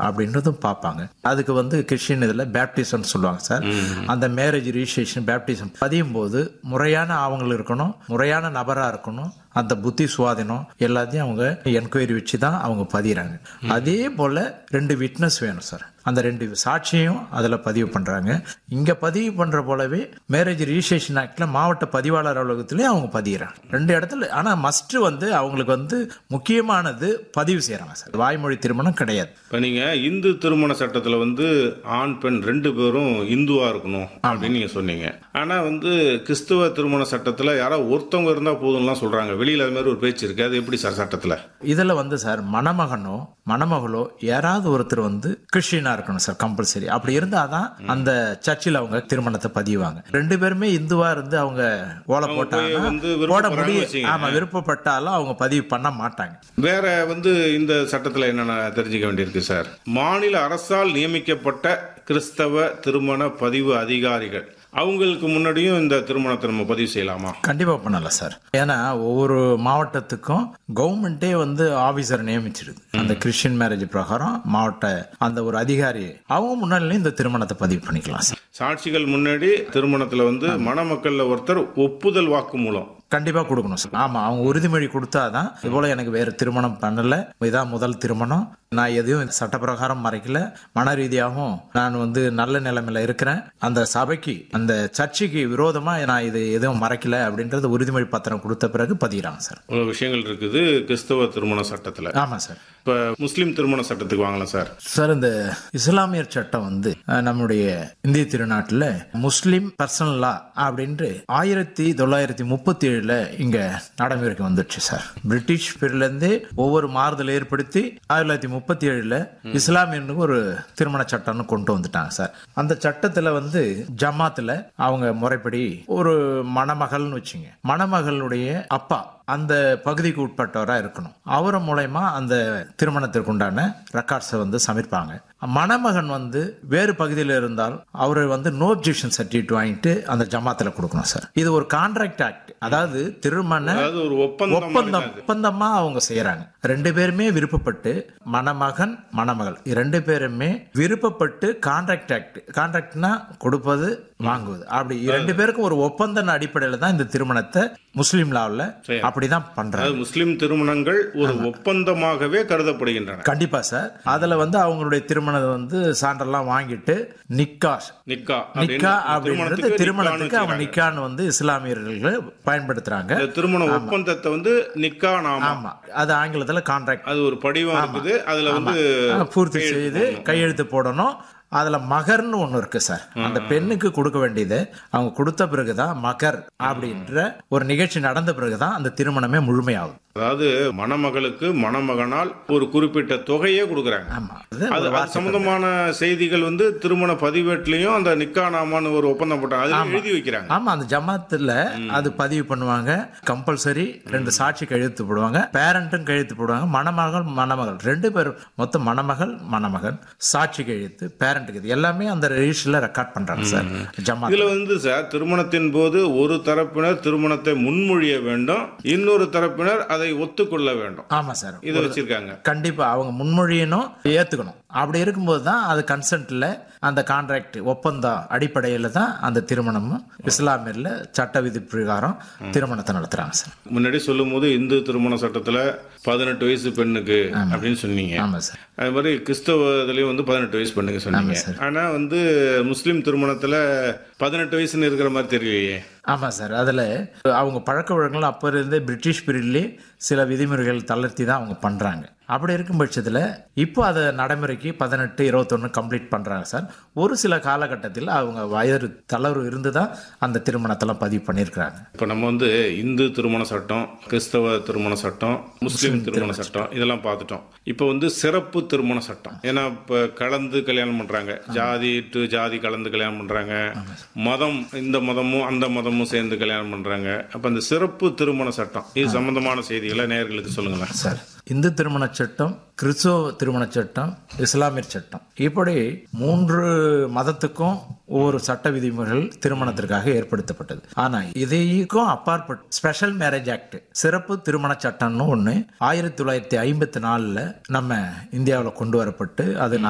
அப்படின்றதும் பார்ப்பாங்க அதுக்கு வந்து கிறிஸ்டின் இதில் பேப்டிசம் சொல்லுவாங்க சார் அந்த மேரேஜ் ரிஜிஸ்ட்ரேஷன் பேப்டிசம் பதியும் போது முறையான ஆவணங்கள் இருக்கணும் முறையான நபராக இருக்கணும் அந்த புத்தி சுவாதீனம் எல்லாத்தையும் அவங்க என்கொயரி வச்சு தான் அவங்க பதிகிறாங்க அதே போல் ரெண்டு விட்னஸ் வேணும் சார் அந்த ரெண்டு சாட்சியும் அதில் பதிவு பண்ணுறாங்க இங்கே பதிவு பண்ணுற போலவே மேரேஜ் ரிஜிஸ்ட்ரேஷன் ஆக்டில் மாவட்ட பதிவாளர் அலுவலகத்திலையும் அவங்க பதிகிறாங்க ரெண்டு இடத்துல ஆனால் மஸ்ட்டு வந்து அவங்களுக்கு வந்து முக்கியமானது பதிவு செய்கிறாங்க சார் வாய்மொழி திருமணம் கிடையாது இப்போ நீங்கள் இந்து திருமண சட்டத்தில் வந்து ஆண் பெண் ரெண்டு பேரும் இந்துவா இருக்கணும் அப்படின்னு நீங்கள் சொன்னீங்க ஆனால் வந்து கிறிஸ்துவ திருமண சட்டத்தில் யாரோ ஒருத்தவங்க இருந்தால் போதும்லாம் சொல்கிறாங்க வெளியில் அது மாதிரி ஒரு பேச்சு இருக்கு அது எப்படி சார் சட்டத்தில் இதில் வந்து சார் மணமகனோ மணமகளோ யாராவது ஒருத்தர் வந்து கிறிஸ்டியனா இருக்கணும் சார் கம்பல்சரி அப்படி இருந்தால் தான் அந்த சர்ச்சில் அவங்க திருமணத்தை பதிவாங்க ரெண்டு பேருமே இந்துவா இருந்து அவங்க ஓலை போட்டாங்கன்னா வந்து போட விருப்பப்படுறாங்கன்னு முடியும் வச்சுக்கங்க. ஆமா விருப்பப்பட்டாலும் அவங்க பதிவு பண்ண மாட்டாங்க வேற வந்து இந்த சட்டத்தில் என்னென்ன தெரிஞ்சுக்க வேண்டியிருக்கு சார் மாநில அரசால் நியமிக்கப்பட்ட கிறிஸ்தவ திருமண பதிவு அதிகாரிகள் அவங்களுக்கு முன்னாடியும் இந்த திருமணத்தை நம்ம பதிவு செய்யலாமா கண்டிப்பா பண்ணலாம் சார் ஏன்னா ஒவ்வொரு மாவட்டத்துக்கும் கவர்மெண்ட்டே வந்து ஆபீசர் நியமிச்சிடுது அந்த கிறிஸ்டியன் மேரேஜ் பிரகாரம் மாவட்ட அந்த ஒரு அதிகாரி அவங்க முன்னாடியும் இந்த திருமணத்தை பதிவு பண்ணிக்கலாம் சார் சாட்சிகள் முன்னாடி திருமணத்துல வந்து மணமக்கள்ல ஒருத்தர் ஒப்புதல் வாக்கு மூலம் கண்டிப்பா கொடுக்கணும் சார் ஆமா அவங்க உறுதிமொழி கொடுத்தாதான் இது போல எனக்கு வேற திருமணம் பண்ணல இதான் முதல் திருமணம் நான் எதையும் சட்டப்பிரகாரம் மறைக்கல மன ரீதியாகவும் நான் வந்து நல்ல நிலைமையில இருக்கிறேன் அந்த சபைக்கு அந்த சர்ச்சுக்கு விரோதமா நான் இது எதுவும் மறைக்கல அப்படின்றது உறுதிமொழி பத்திரம் கொடுத்த பிறகு பதிகிறாங்க சார் இவ்வளவு விஷயங்கள் இருக்குது கிறிஸ்தவ திருமண சட்டத்துல ஆமா சார் இப்ப முஸ்லிம் திருமண சட்டத்துக்கு வாங்கலாம் சார் சார் இந்த இஸ்லாமியர் சட்டம் வந்து அஹ், நம்முடைய இந்திய திருநாட்டில் முஸ்லிம் பர்சனல் லா அப்படின்ட்டு ஆயிரத்தி தொள்ளாயிரத்தி முப்பத்தி ஏழுல இங்க நடைமுறைக்கு வந்துடுச்சு சார் பிரிட்டிஷ் பேர்லேருந்தே ஒவ்வொரு மாறுதல் ஏற்படுத்தி ஆயிரத்தி தொள்ளாயிரத்தி முப்பத்தி ஏழுல இஸ்லாமியனுக்கு ஒரு திருமண சட்டம்னு கொண்டு வந்துட்டாங்க சார் அந்த சட்டத்துல வந்து ஜமாத்துல அவங்க முறைப்படி ஒரு மணமகள்னு வச்சுங்க மணமகளுடைய அப்பா அந்த பகுதிக்கு உட்பட்டவரா இருக்கணும் அவர் மூலயமா அந்த திருமணத்திற்கு உண்டான ரெக்கார்ட்ஸை வந்து சமர்ப்பாங்க மணமகன் வந்து வேறு பகுதியில் இருந்தால் அவர் வந்து நோ அப்ஜெக்ஷன் சர்டிஃபிகேட் வாங்கிட்டு அந்த ஜமாத்தில் கொடுக்கணும் சார் இது ஒரு கான்ட்ராக்ட் ஆக்ட் அதாவது திருமண அதாவது ஒரு ஒப்பந்தம் மாதிரி ஒப்பந்தம் தான் இது. ஒப்பந்தமா அவங்க செய்யறாங்க ரெண்டு பேருமே விருப்பப்பட்டு மணமகன் மணமகள் ரெண்டு பேருமே விருப்பப்பட்டு கான்ட்ராக்ட் ஆக்ட் கான்ட்ராக்ட்னா கொடுப்பது வாங்குவது அப்படி ரெண்டு பேருக்கும் ஒரு ஒப்பந்த அடிப்படையில தான் இந்த திருமணத்தை முஸ்லீம் லாவில் அப்படிதான் பண்றாங்க அதாவது முஸ்லிம் திருமணங்கள் ஒரு ஒப்பந்தமாகவே கருதப்படுகின்றன கண்டிப்பா சார் அதுல வந்து அவங்களுடைய திருமணம் வந்து சான்றெல்லாம் வாங்கிட்டு நிக்கா நிக்கா நிக்கா அப்படின்னு அப்படின்றது திருமணத்துக்கு திருமணத்துக்கு அவங்க நிக்கான்னு நிக்கான்னு வந்து இஸ்லாமியர்கள் பயன்படுத்துறாங்க இந்த திருமண ஒப்பந்தத்தை வந்து நிக்கா நாம ஆமா அது ஆங்கிலத்துல கான்ட்ராக்ட் அது ஒரு படிவம் இருக்குது அதுல வந்து பூர்த்தி செய்து கையெழுத்து போடணும் அதுல மகர்னு ஒண்ணு இருக்கு சார் அந்த பெண்ணுக்கு கொடுக்க வேண்டியது அவங்க கொடுத்த பிறகுதான் மகர் அப்படின்ற ஒரு நிகழ்ச்சி நடந்த பிறகுதான் அந்த திருமணமே முழுமையாகும் அதாவது மணமகளுக்கு மணமகனால் ஒரு குறிப்பிட்ட தொகையே கொடுக்குறாங்க ஆமா அது அது ஒரு அது சம்பந்தமான செய்திகள் வந்து திருமண பதிவேட்டிலையும் அந்த நிக்கா நாமான்னு ஒரு ஒப்பந்தம் போட்டாங்க அதுல எழுதி வைக்கிறாங்க ஆமா அந்த ஜமாத்துல அது பதிவு பண்ணுவாங்க கம்பல்சரி ரெண்டு சாட்சி கையெழுத்து போடுவாங்க பேரண்ட்டும் கையெழுத்து போடுவாங்க மணமகள் மணமகள் ரெண்டு பேரும் மொத்தம் மணமகள் மணமகன் சாட்சி கையெழுத்து பேரண்ட்டுக்கு இது எல்லாமே அந்த ரெஜிஸ்டர்ல ரெக்கார்ட் பண்றாங்க சார் ஜமாத் இதுல வந்து சார் திருமணத்தின் போது ஒரு தரப்பினர் திருமணத்தை முன்மொழிய வேண்டும் இன்னொரு தரப்பினர் அதை ஒத்துக்கொள்ள வேண்டும் ஆமா சார் இதை வச்சிருக்காங்க கண்டிப்பா அவங்க முன்மொழியணும் ஏத்துக்கணும் அப்படி இருக்கும்போது தான் அது கன்சென்ட்ல அந்த கான்ட்ராக்ட் ஒப்பந்தம் அடிப்படையில தான் அந்த திருமணமும் இஸ்லாமியர்ல சட்ட விதி பிரகாரம் திருமணத்தை நடத்துறாங்க சார் முன்னாடி சொல்லும் போது இந்து திருமண சட்டத்துல பதினெட்டு வயசு பெண்ணுக்கு அப்படின்னு சொன்னீங்க ஆமா சார் அது மாதிரி கிறிஸ்தவத்திலயும் வந்து பதினெட்டு வயசு பெண்ணுக்கு சொன்னீங்க ஆனா வந்து முஸ்லிம் திருமணத்துல பதினெட்டு வயசுன்னு இருக்கிற மாதிரி தெரியலையே ஆமா சார் அதுல அவங்க பழக்க வழக்கங்கள் அப்போ இருந்தே பிரிட்டிஷ் பீரியட்லேயே சில விதிமுறைகள் தளர்த்தி தான் அவங்க பண்றாங்க அப்படி இருக்கும் பட்சத்தில் இப்போ அதை நடைமுறைக்கு பதினெட்டு இருபத்தொன்று கம்ப்ளீட் பண்றாங்க சார் ஒரு சில காலகட்டத்தில் அவங்க வயது தளர்வு இருந்து தான் அந்த திருமணத்தெல்லாம் பதிவு பண்ணியிருக்கிறாங்க இப்ப நம்ம வந்து இந்து திருமண சட்டம் கிறிஸ்தவ திருமண சட்டம் முஸ்லிம் திருமண சட்டம் இதெல்லாம் பார்த்துட்டோம் இப்போ வந்து சிறப்பு திருமண சட்டம் ஏன்னா இப்ப கலந்து கல்யாணம் பண்றாங்க ஜாதி டு ஜாதி கலந்து கல்யாணம் பண்றாங்க மதம் இந்த மதமும் அந்த மதமும் சேர்ந்து கல்யாணம் பண்றாங்க அப்ப இந்த சிறப்பு திருமண சட்டம் இது சம்பந்தமான செய்திகளை நேயர்களுக்கு சொல்லுங்களேன் சார் இந்து திருமண சட்டம் கிறிஸ்துவ திருமண சட்டம் இஸ்லாமியர் சட்டம் இப்படி மூன்று மதத்துக்கும் ஒவ்வொரு சட்ட விதிமுறைகள் திருமணத்திற்காக ஏற்படுத்தப்பட்டது ஆனா இதைக்கும் அப்பாற்பட்டு ஸ்பெஷல் மேரேஜ் ஆக்ட் சிறப்பு திருமண சட்டம்னு ஒண்ணு ஆயிரத்தி தொள்ளாயிரத்தி ஐம்பத்தி நாலுல நம்ம இந்தியாவில் கொண்டு வரப்பட்டு அது